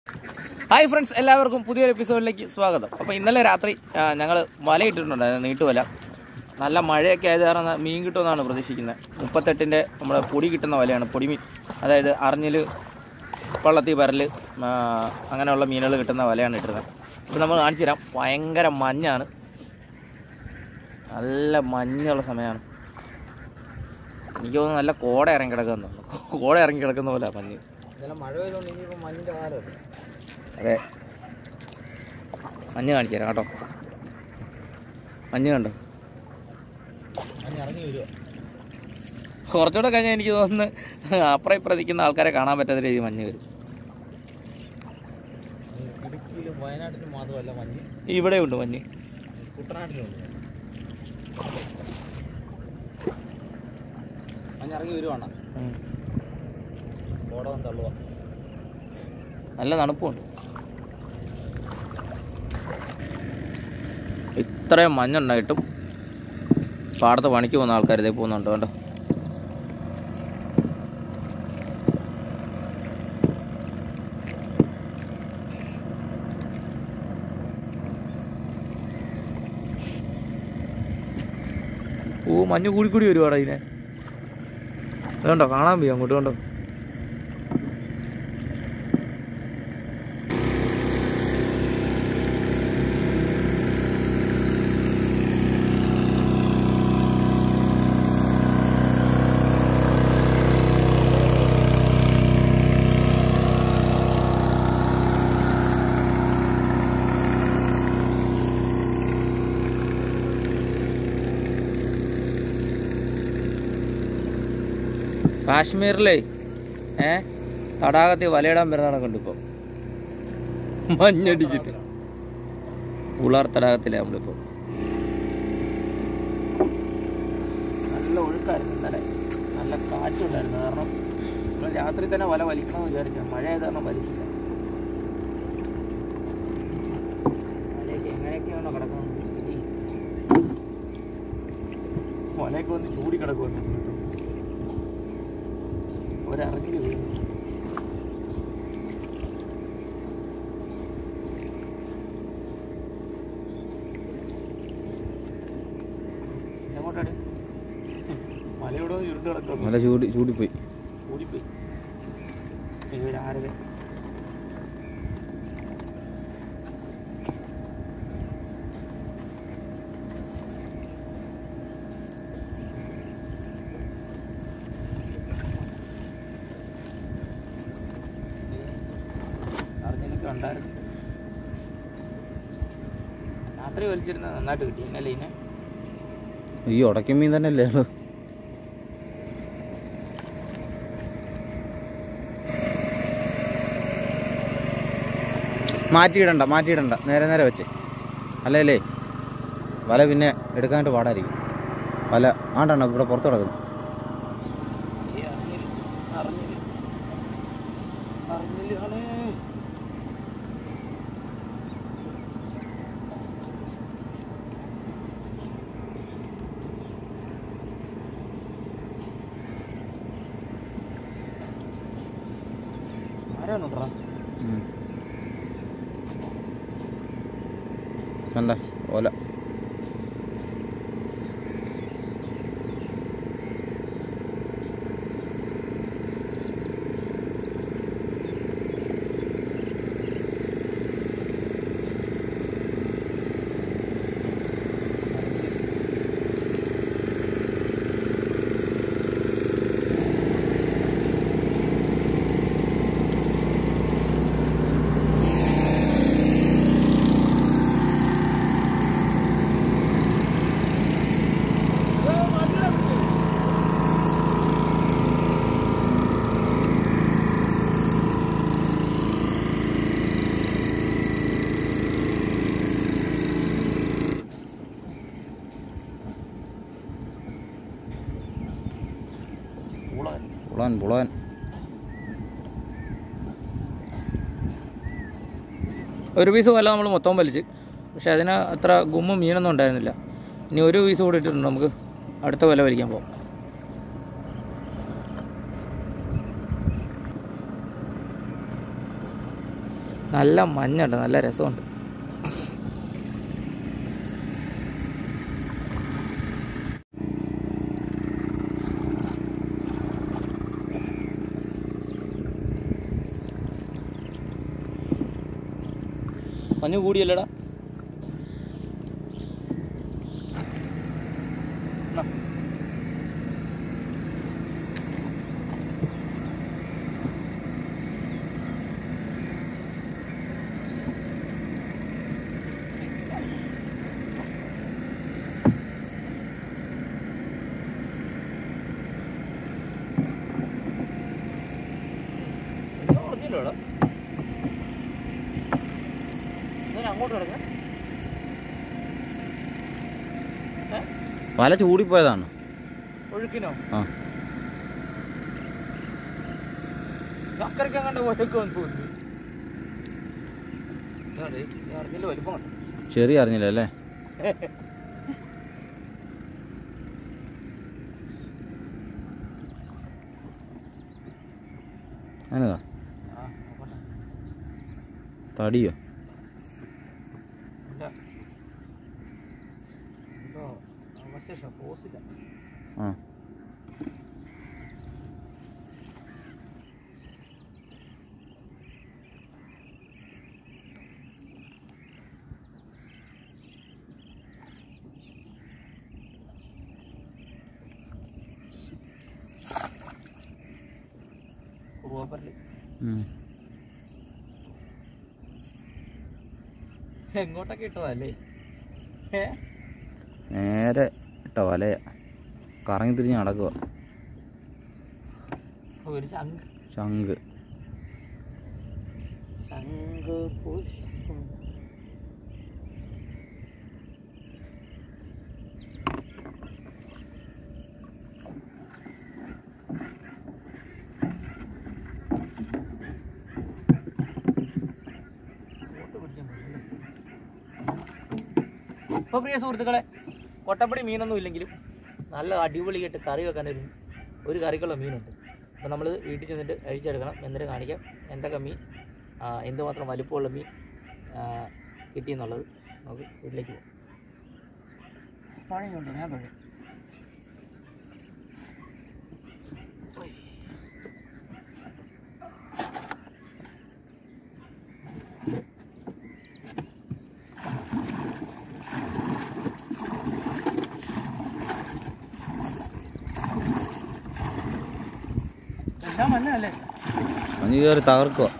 Hi friends എല്ലാവർക്കും പുതിയൊരു എപ്പിസോഡിലേക്ക് സ്വാഗതം അപ്പോൾ ഇന്നലെ രാത്രി ഞങ്ങൾ വല ഇട്ടിട്ടുണ്ടായിരുന്നു നീട്ടുവല നല്ല മഴയൊക്കെ ആയത് കാരണം മീൻ കിട്ടുമെന്നാണ് പ്രതീക്ഷിക്കുന്നത് മുപ്പത്തെട്ടിൻ്റെ നമ്മുടെ പൊടി കിട്ടുന്ന വലയാണ് പൊടിമീൻ അതായത് അറിഞ്ഞിൽ വള്ളത്തി പരൽ ആ, അങ്ങനെയുള്ള മീനുകൾ കിട്ടുന്ന വലയാണ് ഇട്ടിരുന്നത് ഇപ്പോൾ നമ്മൾ കാണിച്ചു തരാം ഭയങ്കര മഞ്ഞാണ് നല്ല മഞ്ഞുള്ള സമയമാണ് എനിക്ക് തോന്നുന്നു നല്ല കോട ഇറങ്ങി കിടക്കുന്നു കോട ഇറങ്ങി കിടക്കുന്ന പോലെ മഞ്ഞ് ഇന്നലെ മഴ പെയ്തോണ്ട് ഇനിയിപ്പോ മഞ്ഞിന്റെ കാലമല്ലേ അതെ മഞ്ഞ് കാണിച്ചു തരാം കേട്ടോ മഞ്ഞ് കണ്ടോ മഞ്ഞ് ഇറങ്ങി വരുമോ കുറച്ചുകൂടെ കഴിഞ്ഞാൽ എനിക്ക് തോന്നുന്നു അപ്പുറം ഇപ്പുറം നിൽക്കുന്ന ആൾക്കാരെ കാണാൻ പറ്റാത്ത രീതിയിൽ മഞ്ഞ് വരും ഇടുക്കിയിലും വയനാട്ടിലും മാത്രമല്ല മഞ്ഞ് ഇവിടെ ഉണ്ട് മഞ്ഞ് കുട്ടനാട്ടിലുണ്ട് മഞ്ഞ് ഇറങ്ങി വരുവാണ് ഉം. കോട വന്ന് തള്ളുക നല്ല തണുപ്പുണ്ട് ഇത്രയും മഞ്ഞുണ്ടായിട്ടും പാടത്ത് പണിക്ക് പോകുന്ന ആൾക്കാർ ഇതേ പോകുന്നുണ്ട് കേട്ടോ ഓ മഞ്ഞ് കൂടി കൂടി വരുവാടാ ഇതിനെ അതുകൊണ്ടോ കാണാൻ പോയി അങ്ങോട്ട് കണ്ടോ കാശ്മീരിലെ ഏ തടാകത്തിൽ വലയിടാൻ വരുന്നതാണ് കണ്ടിപ്പോ മഞ്ഞടിച്ചിട്ട് ഉളാർ തടാകത്തിലെ നമ്മളിപ്പോ നല്ല ഒഴുക്കായിരുന്നു ഇന്നലെ നല്ല കാറ്റുണ്ടായിരുന്നു കാരണം നമ്മൾ രാത്രി തന്നെ വല വലിക്കണമെന്ന് വിചാരിച്ച മഴ ആയത് കാരണം വലിച്ചില്ല വലയൊക്കെ എങ്ങനെയൊക്കെയാണോ കിടക്കുന്നത് ഈ വലയൊക്കെ വന്ന് ചൂടി കിടക്കുമെന്ന് ഒരറിഞ്ഞില്ല വീഴുന്നു എങ്ങോട്ടാണ് മലയോട് ചുരുട്ട് കിടക്കുന്നു നല്ല ചൂടി ചൂടിപ്പോയി ഓടിപ്പോയി ഇവരാരത് അറിഞ്ഞെനിക്ക് ഉണ്ടായിരുന്നു രാത്രി വലിച്ചിരുന്ന നന്നായിട്ട് കിട്ടി എന്നല്ലേ ഇതിനെ ഈ ഉടക്ക മീൻ തന്നെ അല്ലേ ഉള്ളു മാറ്റിയിടണ്ട മാറ്റിയിടണ്ട നേരെ നേരെ വെച്ച് അല്ലേ വല പിന്നെ എടുക്കാനായിട്ട് പാടായിരിക്കും വല ആണ്ടാണ് ഇവിടെ പുറത്ത് കിടക്കുന്നു ഈ അറിഞ്ഞില്ല അറിഞ്ഞില്ല അറിഞ്ഞില്ലാണ് ആരാണ് നോക്കറ ഉം. കണ്ട ഓല പുളാൻ പുളാൻ ഒരു പീസ് വല നമ്മൾ മൊത്തം വലിച്ച് പക്ഷെ അതിന് അത്ര ഗുമ്മും മീനൊന്നും ഉണ്ടായിരുന്നില്ല ഇനി ഒരു പീസ് കൂടി ഇട്ടിട്ടുണ്ട് നമുക്ക് അടുത്ത വല വലിക്കാൻ പോകാം നല്ല മഞ്ഞുണ്ട് നല്ല രസമുണ്ട് മഞ്ഞ് കൂടിയല്ലടാ പറഞ്ഞില്ലോടാ അങ്ങോട്ട് കിടക്കാം വല ചൂടിപ്പോയതാണ് ഒഴുക്കിനോ ആ അക്കരയ്ക്ക് അങ്ങോട്ട് ഒഴുക്കുമെന്ന് തോന്നുന്നു അതെ, ഞാൻ അറിഞ്ഞില്ല വലിപ്പം കണ്ടോ? ചെറിയ അറിഞ്ഞില്ല അല്ലേ അങ്ങനെതാ ആ, നോക്കട്ടെ. തടിയോ ഇല്ല. എന്തോ അവശേഷം പോസില്ല ആ കുറുവാപ്പല്ലി ഉം. എങ്ങോട്ടൊക്കെ ഇട്ടതല്ലേ ഏ നേരെ ഇട്ട വലയ കറങ്ങി തിരിഞ്ഞ് നടക്കുക ഒരു ശംഖ് ശംഖ് ശംഖ് പുഷ്പം അപ്പോൾ പ്രിയ സുഹൃത്തുക്കളെ കൊട്ടപ്പടി മീനൊന്നും ഇല്ലെങ്കിലും നല്ല അടിപൊളിയായിട്ട് കറി വെക്കാൻ ഒരു ഒരു കറിക്കുള്ള മീനുണ്ട് അപ്പോൾ നമ്മൾ വീട്ടിൽ ചെന്നിട്ട് അഴിച്ചെടുക്കണം എന്നിട്ട് കാണിക്കാം എന്തൊക്കെ മീൻ ആ, എന്തുമാത്രം വലിപ്പമുള്ള മീൻ ആ, കിട്ടിയെന്നുള്ളത് നമുക്ക് വീട്ടിലേക്ക് പോകാം പണിയുണ്ട് ഞാൻ തുടങ്ങി എല്ലാം മഞ്ഞല്ലേ മഞ്ഞ് കയറി തകർക്കുക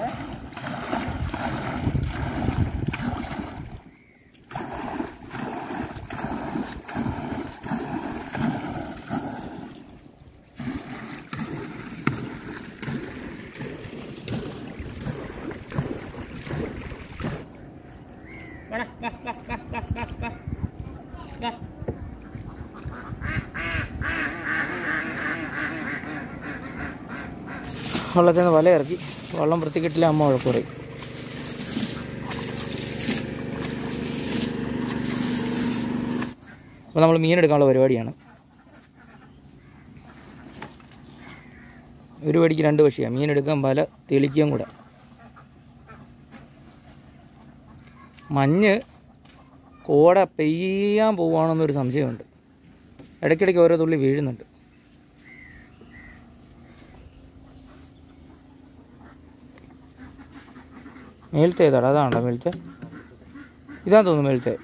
വള്ളത്തിൽ നിന്ന് വല ഇറക്കി വെള്ളം വൃത്തിക്കെട്ടില്ല അമ്മ വഴക്ക് പറയും അപ്പോൾ നമ്മൾ മീൻ എടുക്കാനുള്ള പരിപാടിയാണ് ഒരു പടിക്ക് രണ്ട് പക്ഷിയാണ് മീൻ എടുക്കാൻ വല തെളിക്കുകയും കൂടെ മഞ്ഞ് കോട പെയ്യാൻ പോവുകയാണെന്നൊരു സംശയമുണ്ട് ഇടയ്ക്കിടയ്ക്ക് ഓരോ തുള്ളി വീഴുന്നുണ്ട് മേലത്തെ ഏതാടാ അതാണോ മേലത്തെ ഇതാന്ന് തോന്നുന്നു മേലത്തെ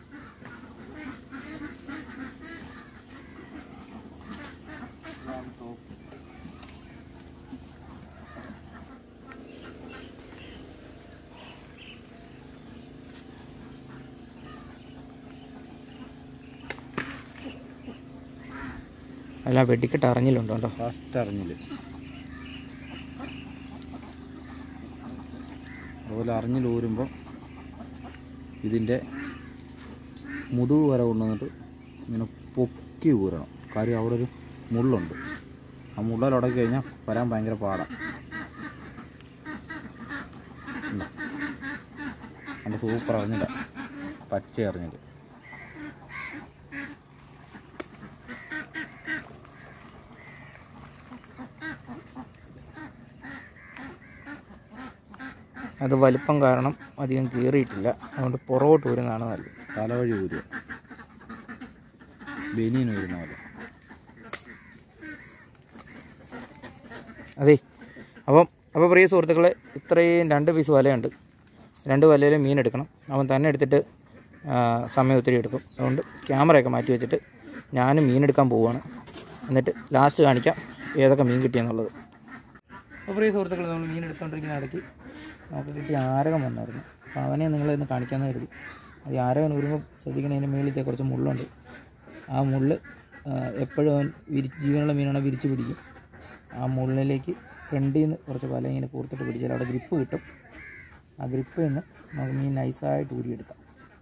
അല്ല വെടിക്കെട്ട് അറിഞ്ഞില്ലുണ്ടോ കേട്ടോ ഫസ്റ്റ് അറിഞ്ഞില്ല അതുപോലെ അറിഞ്ഞിൽ ഊരുമ്പോൾ ഇതിൻ്റെ മുതുക് വരെ കൊണ്ടുവന്നിട്ട് ഇങ്ങനെ പൊക്കി ഊരണം കാര്യം അവിടെ ഒരു മുള്ളുണ്ട് ആ മുള്ളൽ ഉടക്കി കഴിഞ്ഞാൽ വരാൻ ഭയങ്കര പാടാണ് എൻ്റെ സൂപ്പർ അറിഞ്ഞില്ല പച്ച അറിഞ്ഞില്ല അത് വലിപ്പം കാരണം അധികം കീറിയിട്ടില്ല അതുകൊണ്ട് പുറകോട്ട് വരുന്നതാണ് നല്ലത് തലവഴി ഊരുക ബനിയൻ വരുന്ന പോലെ അതെ അപ്പം അപ്പോൾ പ്രിയ സുഹൃത്തുക്കളെ ഇത്രയും രണ്ട് പീസ് വലയുണ്ട് രണ്ട് വലയിൽ മീൻ എടുക്കണം അവൻ തന്നെ എടുത്തിട്ട് ആ, സമയം ഒത്തിരി എടുക്കും അതുകൊണ്ട് ക്യാമറയൊക്കെ മാറ്റി വെച്ചിട്ട് ഞാനും മീൻ എടുക്കാൻ പോവുകയാണ് എന്നിട്ട് ലാസ്റ്റ് കാണിക്കാം ഏതൊക്കെ മീൻ കിട്ടിയെന്നുള്ളത് അപ്പോൾ പ്രിയ സുഹൃത്തുക്കളെ നമ്മൾ മീൻ എടുത്തുകൊണ്ടിരിക്കുന്ന ഇടയ്ക്ക് നമുക്ക് കിട്ടിയ ആരകം വന്നായിരുന്നു അപ്പോൾ അവനെ നിങ്ങളെ ഒന്ന് കാണിക്കാമെന്ന് കരുതി അത് ഈ ആരകൻ ഊരുമ്പോൾ ശ്രദ്ധിക്കണതിൻ്റെ മേളിലത്തെ കുറച്ച് മുള്ളുണ്ട് ആ മുള്ള് ആ, എപ്പോഴും അവൻ വിരി ജീവനുള്ള മീനാണ് വിരിച്ച് പിടിക്കും ആ മുള്ളിലേക്ക് ഫ്രണ്ടിൽ നിന്ന് കുറച്ച് വല ഇങ്ങനെ കൂർത്തിട്ട് പിടിച്ചാൽ അവിടെ ഗ്രിപ്പ് കിട്ടും ആ ഗ്രിപ്പിൽ നിന്ന് നമുക്ക് മീൻ നൈസായിട്ട് ഊരിയെടുക്കാം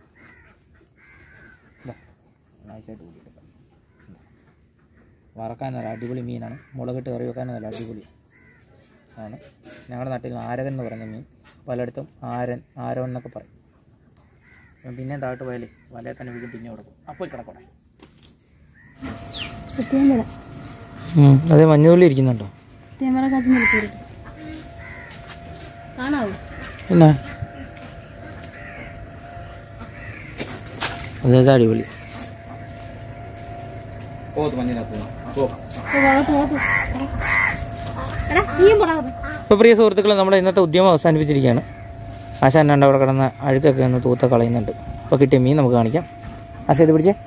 ഇതാ, നൈസായിട്ട് ഊരിയെടുക്കാം ഇതാ. വറക്കാൻ നല്ല അടിപൊളി മീനാണ് മുളകിട്ട് കറി വെക്കാൻ നല്ല അടിപൊളി ആണ് ഞങ്ങളുടെ നാട്ടിൽ ആരകൻ എന്ന് പറയുന്ന മീൻ പലയിടത്തും ആരൻ ആരോ എന്നൊക്കെ പറയും അപ്പം പിന്നെ താഴോട്ട് പോയാലേ വലയെ തന്നെ വീണ്ടും പിന്നെ കൊടുക്കും അപ്പോൾ കിടക്കണേ അതെ മഞ്ഞുള്ളി ഇരിക്കുന്നുണ്ടോ ക്യാമറ കാട്ടി നിർത്തിയിട്ട് കാണാവോ എന്നാ അതായത് അടിപൊളി പോത്ത് മഞ്ഞിനകത്ത് പോ ഓ, ഭാഗത്ത് ഭാഗത്ത് എടാ നീയും പോടാ ഇപ്പോൾ പ്രിയ സുഹൃത്തുക്കളെ നമ്മുടെ ഇന്നത്തെ ഉദ്യമം അവസാനിപ്പിച്ചിരിക്കുകയാണ് ആശാൻ രണ്ട് അവിടെ കിടന്ന അഴുക്കൊക്കെ ഒന്ന് തൂത്ത കളയുന്നുണ്ട് അപ്പോൾ കിട്ടിയ മീൻ നമുക്ക് കാണിക്കാം ആശ ഇത് പിടിച്ചേ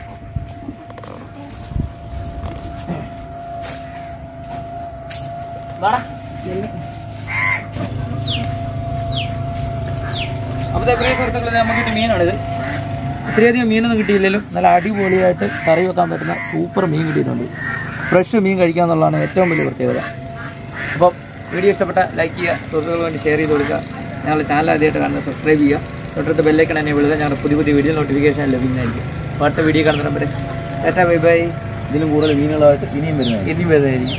അപ്പോൾ പ്രിയ സുഹൃത്തുക്കളെ നമുക്ക് കിട്ടിയ മീനാണിത് ഇത്രയധികം മീനൊന്നും കിട്ടിയില്ലെങ്കിലും നല്ല അടിപൊളിയായിട്ട് കറി വെക്കാൻ പറ്റുന്ന സൂപ്പർ മീൻ കിട്ടിയിട്ടുണ്ട് ഫ്രഷ് മീൻ കഴിക്കുക എന്നുള്ളതാണ് ഏറ്റവും വലിയ പ്രത്യേകത അപ്പം വീഡിയോ ഇഷ്ടപ്പെട്ട ലൈക്ക് ചെയ്യുക സുഹൃത്തുക്കൾക്ക് വേണ്ടി ഷെയർ ചെയ്ത് കൊടുക്കുക ഞങ്ങളുടെ ചാനൽ ആദ്യമായിട്ട് കാണുന്നത് സബ്സ്ക്രൈബ് ചെയ്യുക തൊട്ടടുത്ത് ബെല്ലൈക്കൺ എന്നെ വിളുക ഞങ്ങളുടെ പുതിയ പുതിയ വീഡിയോ നോട്ടിഫിക്കേഷൻ ലഭിക്കുന്നതായിരിക്കും അപ്പോൾ അടുത്ത വീഡിയോ കാണുന്ന നമ്പർ ടാറ്റാ ബൈ ബൈ ഇതിലും കൂടുതൽ മീനുകളായിട്ട് ഇനിയും വരുന്നത് ഇനി വരുന്നതായിരിക്കും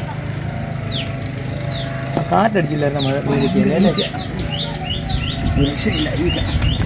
കാറ്റടിച്ചില്ലായിരുന്നു മഴ മഴ കിട്ടിയത് അല്ലേ രക്ഷയില്ല